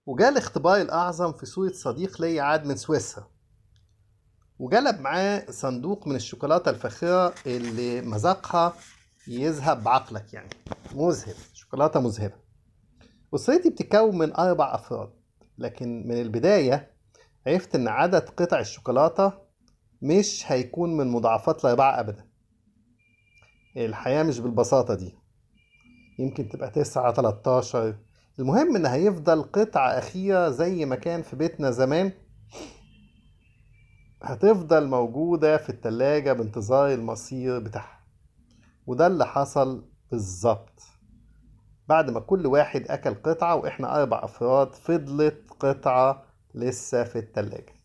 وجاء الاختبار الأعظم في صورة صديق لي عاد من سويسرا وجلب معاه صندوق من الشوكولاتة الفاخرة اللي مذاقها يذهب بعقلك يعني مذهب شوكولاتة مذهبة أسرتي بتتكون من أربع أفراد لكن من البداية عرفت إن عدد قطع الشوكولاتة مش هيكون من مضاعفات الأربعة أبدا الحياة مش بالبساطة دي يمكن تبقى تسعة تلاتاشر المهم إن هيفضل قطعة أخيرة زي ما كان في بيتنا زمان هتفضل موجودة في التلاجة بانتظار المصير بتاعها وده اللي حصل بالظبط بعد ما كل واحد أكل قطعة وإحنا أربع أفراد فضلت قطعة لسه في التلاجة